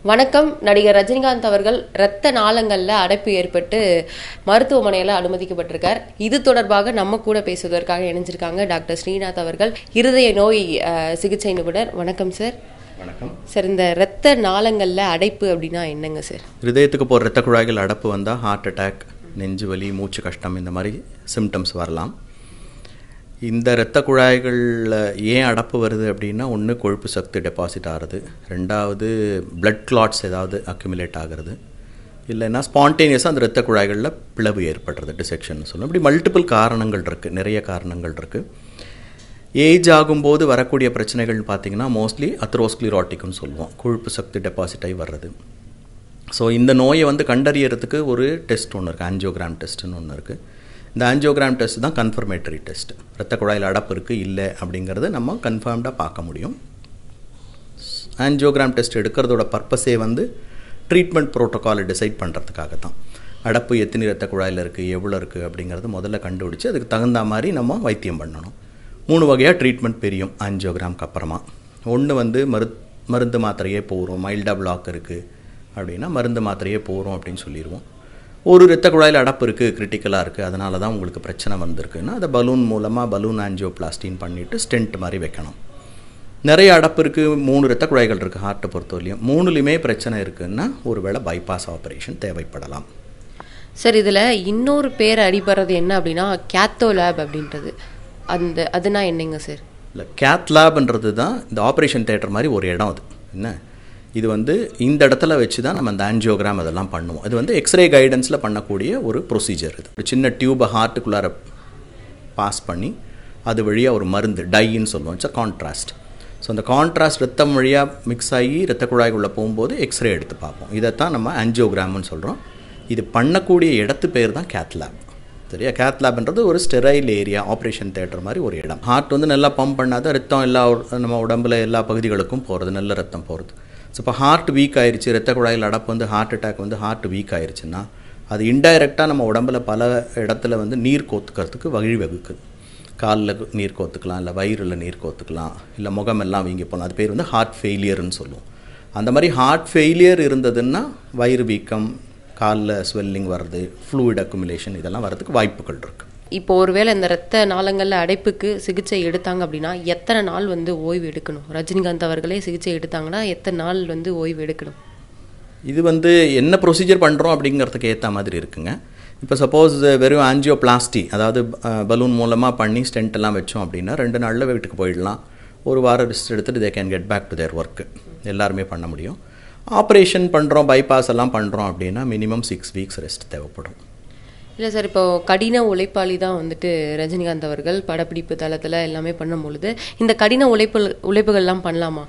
வணக்கம் நடிகர் ரஜினிகாந்த் அவர்கள் இரத்த நாளங்கள்ல அடைப்பு ஏற்பட்டு மருத்துவமனையில அனுமதிக்கப்பட்டிருக்கார் இது தொடர்பாக நம்ம கூட பேசுவதற்காக இணைஞ்சிருக்காங்க டாக்டர் ஸ்ரீநாத் அவர்கள் இருதய நோய் அஹ், சிகிச்சை நிபுணர் வணக்கம் சார் வணக்கம் சார் இந்த இரத்த நாளங்கள்ல அடைப்பு அப்படின்னா என்னங்க சார் ஹிருதயத்துக்கு போகிற இரத்த குழாய்கள் அடப்பு வந்தால் ஹார்ட் அட்டாக் நெஞ்சு வலி மூச்சு கஷ்டம் இந்த மாதிரி சிம்டம்ஸ் வரலாம் இந்த இரத்த குழாய்களில் ஏன் அடப்பு வருது அப்படின்னா ஒன்று கொழுப்பு சக்தி டெபாசிட் ஆகிறது ரெண்டாவது பிளட் கிளாட்ஸ் ஏதாவது அக்யூமுலேட் ஆகிறது இல்லைன்னா ஸ்பான்டேனியஸாக அந்த இரத்த குழாய்களில் பிளவு ஏற்படுறது டிசெக்ஷன் சொல்லுவோம் இப்படி மல்டிபிள் காரணங்கள் இருக்குது நிறைய காரணங்கள் இருக்குது ஏஜ் ஆகும்போது வரக்கூடிய பிரச்சனைகள் பார்த்தீங்கன்னா மோஸ்ட்லி அத்ரோஸ்க்ளிராட்டிக்னு சொல்லுவோம் கொழுப்பு சக்தி டெபாசிட் ஆகி வர்றது ஸோ இந்த நோயை வந்து கண்டறியறதுக்கு ஒரு டெஸ்ட் ஒன்று இருக்குது ஆன்ஜியோகிராம் டெஸ்ட்னு ஒன்று இருக்குது இந்த ஆன்ஜியோகிராம் டெஸ்ட் தான் கன்ஃபர்மேட்டரி டெஸ்ட் ரத்த குழாயில் அடப்பு இருக்குது இல்லை அப்படிங்கிறத நம்ம கன்ஃபார்ம்டாக பார்க்க முடியும் ஆன்ஜியோகிராம் டெஸ்ட் எடுக்கிறதோட பர்பஸே வந்து ட்ரீட்மெண்ட் ப்ரோட்டோகாலை டிசைட் பண்ணுறதுக்காக தான் அடப்பு எத்தனை ரத்த குழாயில் இருக்குது எவ்வளோ இருக்குது அப்படிங்கிறது முதல்ல கண்டுபிடிச்சி அதுக்கு தகுந்த மாதிரி நம்ம வைத்தியம் பண்ணணும் மூணு வகையாக ட்ரீட்மெண்ட் பிரியும் ஆன்ஜியோகிராம்க்கு அப்புறமா ஒன்று வந்து மரு மருந்து மாத்திரையே போகிறோம் மைல்டாக பிளாக் இருக்குது அப்படின்னா மருந்து மாத்திரையே போகிறோம் அப்படின்னு சொல்லிடுவோம் ஒரு இரத்த குழாயில் அடப்பு இருக்குது கிரிட்டிக்கலாக இருக்குது அதனால தான் உங்களுக்கு பிரச்சனை வந்திருக்குன்னா அதை பலூன் மூலமாக பலூன் ஆன்ஜியோபிளாஸ்டின் பண்ணிவிட்டு ஸ்டென்ட் மாதிரி வைக்கணும் நிறைய அடப்பு இருக்குது மூணு இரத்த குழாய்கள் இருக்குது ஹார்ட்டை பொறுத்தவரையும் மூணுலையுமே பிரச்சனை இருக்குன்னா ஒருவேளை பைபாஸ் ஆப்ரேஷன் தேவைப்படலாம் சார் இதுல இன்னொரு பேர் அடிபடுறது என்ன அப்படின்னா கேத்தோ லேப் அப்படின்றது அந்த அதுனா என்னங்க சார் இல்லை கேத் லேப்ன்றது தான் இந்த ஆப்ரேஷன் தேட்டர் மாதிரி ஒரு இடம் அது என்ன இது வந்து இந்த இடத்துல வச்சு தான் நம்ம இந்த ஆன்ஜியோகிராம் அதெல்லாம் பண்ணுவோம் இது வந்து எக்ஸ்ரே கைடன்ஸில் பண்ணக்கூடிய ஒரு ப்ரொசீஜர் இது ஒரு சின்ன டியூபை ஹார்ட்டுக்குள்ளார பாஸ் பண்ணி அது வழியாக ஒரு மருந்து டைன்னு சொல்லுவோம் இட்ஸ் கான்ட்ராஸ்ட் ஸோ அந்த கான்ட்ராஸ்ட் ரத்தம் வழியாக மிக்ஸ் ஆகி ரத்த குழாய்க்குள்ளே போகும்போது எக்ஸ்ரே எடுத்து பார்ப்போம் இதைத்தான் நம்ம ஆன்ஜியோகிராம்னு சொல்கிறோம் இது பண்ணக்கூடிய இடத்து பேர் தான் கேத் லேப் சரியா கேத் லேப்ன்றது ஒரு ஸ்டெரைல் ஏரியா ஆப்ரேஷன் தேட்டர் மாதிரி ஒரு இடம் ஹார்ட் வந்து நல்லா பம்ப் பண்ணாத ரத்தம் எல்லா உட- நம்ம உடம்புல எல்லா பகுதிகளுக்கும் போகிறது நல்ல ரத்தம் போகிறது ஸோ இப்போ ஹார்ட் வீக் ஆயிருச்சு ரத்த குழாயில் அடப்பு வந்து ஹார்ட் அட்டாக் வந்து ஹார்ட் வீக் ஆயிருச்சுன்னா அது இன்டைரக்டாக நம்ம உடம்புல பல இடத்துல வந்து நீர் கோத்துக்கிறதுக்கு வழி வகுக்குது காலில் நீர் கோத்துக்கலாம் இல்லை வயிறில் நீர் கோத்துக்கலாம் இல்லை முகமெல்லாம் வீங்கி போகலாம் அது பேர் வந்து ஹார்ட் ஃபெயிலியர்னு சொல்லுவோம் அந்த மாதிரி ஹார்ட் ஃபெயிலியர் இருந்ததுன்னா வயிறு வீக்கம் காலில் ஸ்வெல்லிங் வர்றது ஃப்ளூயிட் அக்குமுலேஷன் இதெல்லாம் வரதுக்கு வாய்ப்புகள் இருக்குது இப்போ ஒருவேளை இந்த இரத்த நாளங்கள்ல அடைப்புக்கு சிகிச்சை எடுத்தாங்க அப்படின்னா எத்தனை நாள் வந்து ஓய்வு எடுக்கணும் ரஜினிகாந்த் அவர்களே சிகிச்சை எடுத்தாங்கன்னா எத்தனை நாள் வந்து ஓய்வு எடுக்கணும் இது வந்து என்ன ப்ரொசீஜர் பண்ணுறோம் அப்படிங்கிறதுக்கு ஏற்ற மாதிரி இருக்குங்க இப்போ சப்போஸ் வெறும் ஆன்ஜியோபிளாஸ்டி அதாவது பலூன் மூலமாக பண்ணி ஸ்டென்ட் எல்லாம் வச்சோம் அப்படின்னா ரெண்டு நாளில் வீட்டுக்கு போயிடலாம் ஒரு வாரம் ரெஸ்ட் எடுத்துட்டு they can get back to their work எல்லாருமே பண்ண முடியும் ஆப்ரேஷன் பண்ணுறோம் பைபாஸ் எல்லாம் பண்ணுறோம் அப்படின்னா மினிமம் சிக்ஸ் வீக்ஸ் ரெஸ்ட் தேவைப்படும் இல்லை சார் இப்போ கடின உழைப்பாளி தான் வந்துட்டு ரஜினிகாந்த் அவர்கள் படப்பிடிப்பு தளத்தில் எல்லாமே பண்ணும் பொழுது இந்த கடின உழைப்பு உழைப்புகள்லாம் பண்ணலாமா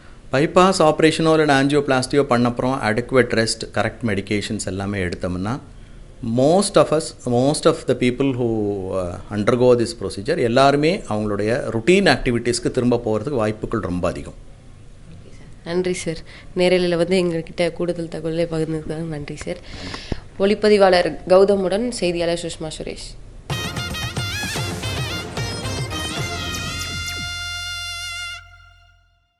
பைபாஸ் ஆப்ரேஷனோ இல்லை ஆன்ஜியோபிளாஸ்டியோ பண்ணப்புறம் அடிக்குவேட் ரெஸ்ட் கரெக்ட் மெடிகேஷன்ஸ் எல்லாமே எடுத்தோம்னா most of us most of the people who undergo this procedure எல்லாருமே அவங்களுடைய ருட்டீன் ஆக்டிவிட்டீஸ்க்கு திரும்ப போகிறதுக்கு வாய்ப்புகள் ரொம்ப அதிகம் நன்றி சார் நேரலையில் வந்து எங்ககிட்ட கூடுதல் தகவலை பகிர்ந்ததுக்காக நன்றி சார் ஒளிப்பதிவாளர் கௌதமுடன் செய்தியாளர் சுஷ்மா சுரேஷ்